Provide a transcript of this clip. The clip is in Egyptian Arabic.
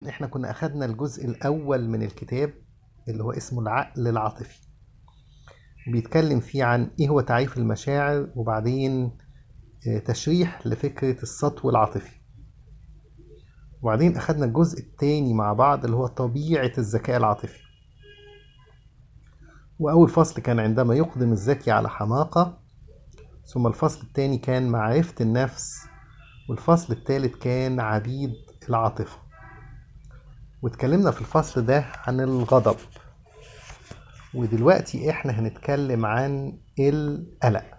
احنا كنا اخدنا الجزء الاول من الكتاب اللي هو اسمه العقل العاطفي بيتكلم فيه عن ايه هو تعريف المشاعر وبعدين آه، تشريح لفكرة السطو العاطفي وبعدين اخدنا الجزء التاني مع بعض اللي هو طبيعة الذكاء العاطفي وأول فصل كان عندما يقدم الذكي على حماقة ثم الفصل الثاني كان معرفة النفس والفصل الثالث كان عبيد العاطفة واتكلمنا في الفصل ده عن الغضب ودلوقتي احنا هنتكلم عن القلق